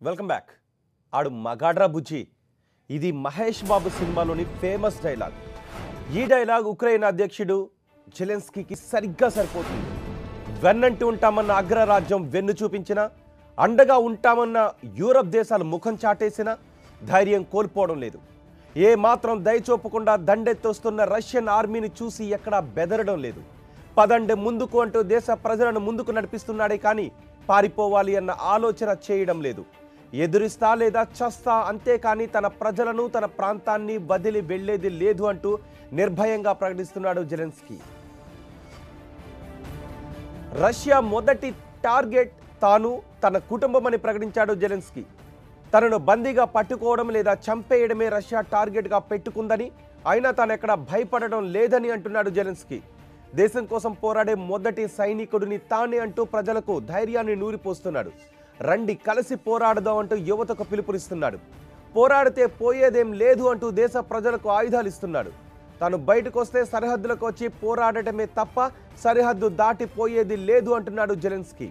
Welcome back ఆడు మగాడ్రా బుజ్జి ఇది మహేష్ బాబు సినిమాలోని ఫేమస్ డైలాగ్ ఈ డైలాగ్ ఉక్రెయిన్ అధ్యక్షుడు జెలెన్స్కీకి సరిగ్గా సరిపోతుంది వెన్నంటి ఉంటామన్న అగ్రరాజ్యం వెన్ను చూపించిన అండగా ఉంటామన్న యూరప్ దేశాలు ముఖం చాటేసిన ధైర్యం కోల్పోవడం లేదు ఏ మాత్రం దయచూపకుండా దండెత్తొస్తున్న రష్యన్ ఆర్మీని చూసి ఎక్కడా బెదరడం లేదు పదండే ముందుకు అంటూ దేశ ప్రజలను ముందుకు నడిపిస్తున్నాడే కానీ పారిపోవాలి అన్న ఆలోచన చేయడం లేదు ఎదురిస్తా లేదా చస్తా అంతేకాని తన ప్రజలను తన ప్రాంతాన్ని వదిలి వెళ్లేది లేదు అంటూ నిర్భయంగా ప్రకటిస్తున్నాడు జెలెన్స్కీ రష్యా మొదటి టార్గెట్ తాను తన కుటుంబం అని ప్రకటించాడు జెలెన్స్కీ తనను బందీగా పట్టుకోవడం లేదా చంపేయడమే రష్యా టార్గెట్గా పెట్టుకుందని అయినా తాను ఎక్కడ భయపడడం లేదని అంటున్నాడు జెలెన్స్కీ దేశం కోసం పోరాడే మొదటి సైనికుడిని తానే అంటూ ప్రజలకు ధైర్యాన్ని నూరిపోస్తున్నాడు రండి కలిసి పోరాడదాం అంటూ యువతకు పిలుపునిస్తున్నాడు పోరాడితే పోయేదేం లేదు అంటూ దేశ ప్రజలకు ఆయుధాలు ఇస్తున్నాడు తాను బయటకు వస్తే సరిహద్దులకు వచ్చి పోరాడటమే తప్ప సరిహద్దు దాటిపోయేది లేదు అంటున్నాడు జెలెన్స్కీ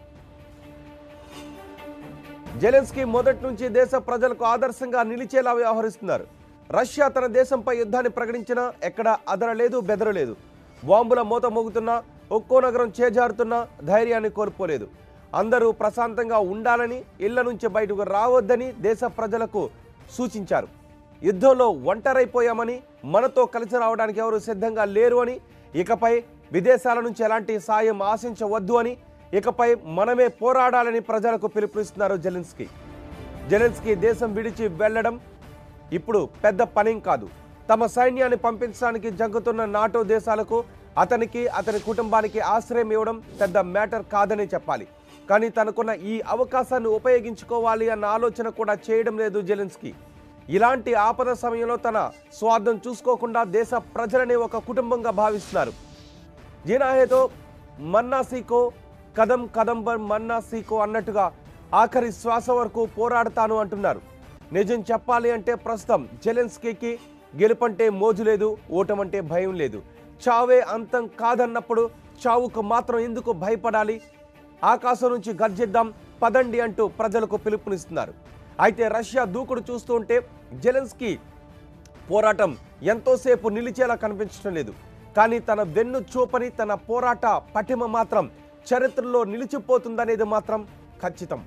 జెలెన్స్కీ మొదటి నుంచి దేశ ప్రజలకు ఆదర్శంగా నిలిచేలా వ్యవహరిస్తున్నారు రష్యా తన దేశంపై యుద్ధాన్ని ప్రకటించినా ఎక్కడ అదరలేదు బెదరలేదు బాంబుల మూత మోగుతున్నా ఒక్కో నగరం చేజారుతున్నా ధైర్యాన్ని కోల్పోలేదు అందరూ ప్రశాంతంగా ఉండాలని ఇళ్ల నుంచి బయటకు రావద్దని దేశ ప్రజలకు సూచించారు యుద్ధంలో ఒంటరైపోయామని మనతో కలిసి రావడానికి ఎవరు సిద్ధంగా లేరు అని ఇకపై విదేశాల నుంచి ఎలాంటి సాయం ఆశించవద్దు అని ఇకపై మనమే పోరాడాలని ప్రజలకు పిలుపునిస్తున్నారు జెలెన్స్కీ జెలెన్స్కీ దేశం విడిచి వెళ్ళడం ఇప్పుడు పెద్ద పనేం కాదు తమ సైన్యాన్ని పంపించడానికి జంకుతున్న నాటో దేశాలకు అతనికి అతని కుటుంబానికి ఆశ్రయం ఇవ్వడం పెద్ద మ్యాటర్ కాదని చెప్పాలి కానీ తనకున్న ఈ అవకాశాన్ని ఉపయోగించుకోవాలి అన్న ఆలోచన కూడా చేయడం లేదు జెలెన్స్కీ ఇలాంటి ఆపద సమయంలో తన స్వార్థం చూసుకోకుండా దేశ ప్రజలని ఒక కుటుంబంగా భావిస్తున్నారు జీనాహేతో మన్నా సీకో కదం కదం బర్ మన్నా సీకో అన్నట్టుగా ఆఖరి శ్వాస వరకు పోరాడతాను అంటున్నారు నిజం చెప్పాలి అంటే ప్రస్తుతం జెలెన్స్కీకి గెలుపంటే మోజు లేదు ఓటమంటే భయం లేదు చావే అంతం కాదన్నప్పుడు చావుకు మాత్రం ఎందుకు భయపడాలి ఆకాశం నుంచి గర్జిద్దాం పదండి అంటూ ప్రజలకు పిలుపునిస్తున్నారు అయితే రష్యా దూకుడు చూస్తూ ఉంటే జెలెన్స్కీ పోరాటం ఎంతోసేపు నిలిచేలా కనిపించడం లేదు కానీ తన వెన్ను చూపని తన పోరాట పటిమ మాత్రం చరిత్రలో నిలిచిపోతుందనేది మాత్రం ఖచ్చితం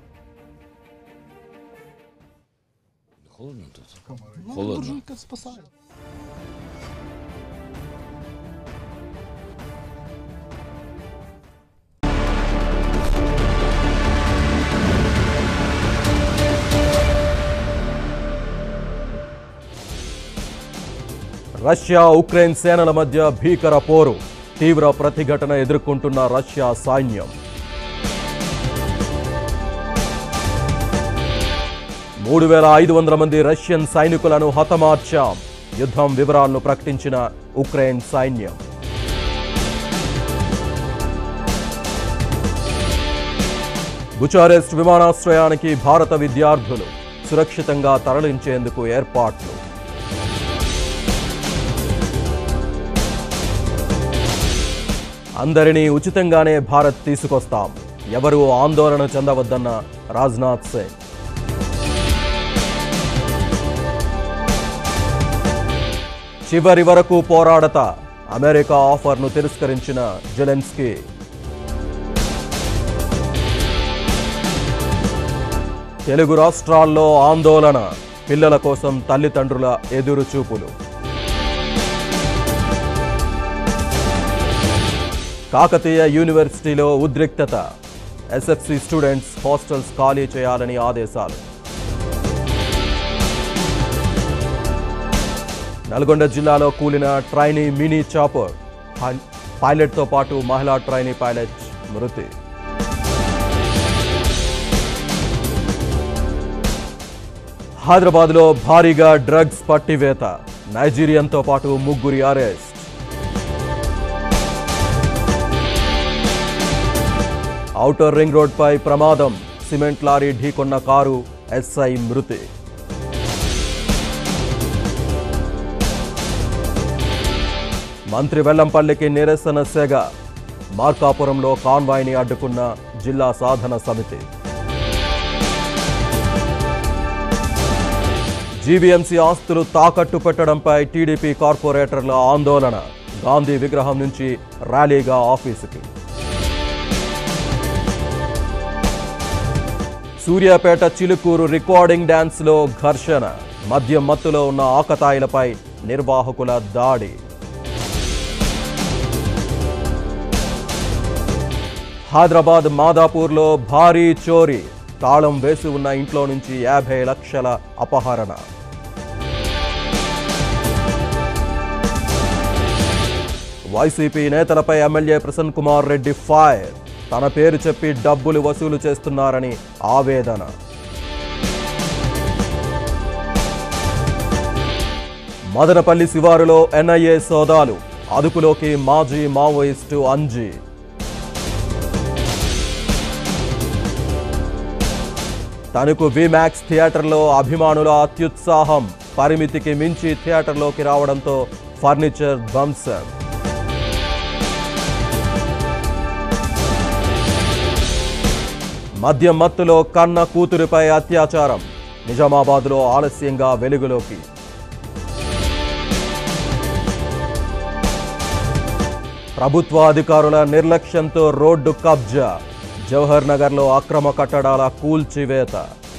Холодно тут. Холодно. Буржуйка спасает. రష్యా ఉక్రెయిన్ సేనల మధ్య భీకర పోరు తీవ్ర ప్రతిఘటన ఎదుర్కొంటున్న రష్యా సైన్యం మూడు వేల ఐదు వందల మంది రష్యన్ సైనికులను హతమార్చాం యుద్ధం వివరాలను ప్రకటించిన ఉక్రెయిన్ సైన్యం బుచారెస్ట్ విమానాశ్రయానికి భారత విద్యార్థులు సురక్షితంగా తరలించేందుకు ఏర్పాట్లు అందరినీ ఉచితంగానే భారత్ తీసుకొస్తాం ఎవరూ ఆందోళన చెందవద్దన్న రాజ్నాథ్ సింగ్ చివరి వరకు పోరాడత అమెరికా ఆఫర్ను తిరస్కరించిన జెలెన్స్కీ తెలుగు రాష్ట్రాల్లో ఆందోళన పిల్లల కోసం తల్లిదండ్రుల ఎదురుచూపులు కాకతీయ యూనివర్సిటీలో ఉద్రిక్తత ఎస్ఎఫ్సి స్టూడెంట్స్ హాస్టల్స్ ఖాళీ చేయాలని ఆదేశాలు నల్గొండ జిల్లాలో కూలిన ట్రైనీ మినీ చాపర్ పై- పైలట్తో పాటు మహిళా ట్రైనీ పైలట్ మృతి హైదరాబాద్లో భారీగా డ్రగ్స్ పట్టివేత నైజీరియన్తో పాటు ముగ్గురి అరెస్ట్ ఔటర్ రింగ్ రోడ్పై ప్రమాదం సిమెంట్ లారీ ఢీకొన్న కారు ఎస్ఐ మృతి మంత్రి వెల్లంపల్లికి నిరసన సెగ మార్కాపురంలో కాన్వాయ్ని అడ్డుకున్న జిల్లా సాధన సమితి జీవీఎంసీ ఆస్తులు తాకట్టు పెట్టడంపై టీడీపీ కార్పొరేటర్ల ఆందోళన గాంధీ విగ్రహం నుంచి ర్యాలీగా ఆఫీసుకి సూర్యాపేట చిలుకూరు రికార్డింగ్ డ్యాన్స్లో ఘర్షణ మద్యం మత్తులో ఉన్న ఆకతాయిలపై నిర్వాహకుల దాడి హైదరాబాద్ మాదాపూర్లో భారీ చోరీ తాళం వేసి ఉన్న ఇంట్లో నుంచి యాభై లక్షల అపహరణ వైసీపీ నేతలపై ఎమ్మెల్యే ప్రసన్ కుమార్ రెడ్డి ఫైర్ తన పేరు చెప్పి డబ్బులు వసూలు చేస్తున్నారని ఆవేదన మదనపల్లి శివారులో ఎన్ఐఏ సోదాలు అదుపులోకి మాజీ మావోయిస్టు అంజీ తనకు విమాక్స్ థియేటర్లో అభిమానుల అత్యుత్సాహం పరిమితికి మించి థియేటర్లోకి రావడంతో ఫర్నిచర్ ధ్వంసం మద్యం మత్తులో కన్న కూతురిపై అత్యాచారం నిజామాబాద్లో ఆలస్యంగా వెలుగులోకి ప్రభుత్వ అధికారుల నిర్లక్ష్యంతో రోడ్డు కబ్జా జవహర్ నగర్లో అక్రమ కట్టడాల కూల్చివేత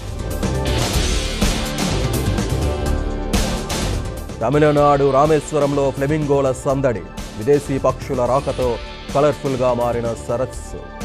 తమిళనాడు రామేశ్వరంలో ఫ్లెమింగోల సందడి విదేశీ పక్షుల రాకతో కలర్ఫుల్గా మారిన సరస్సు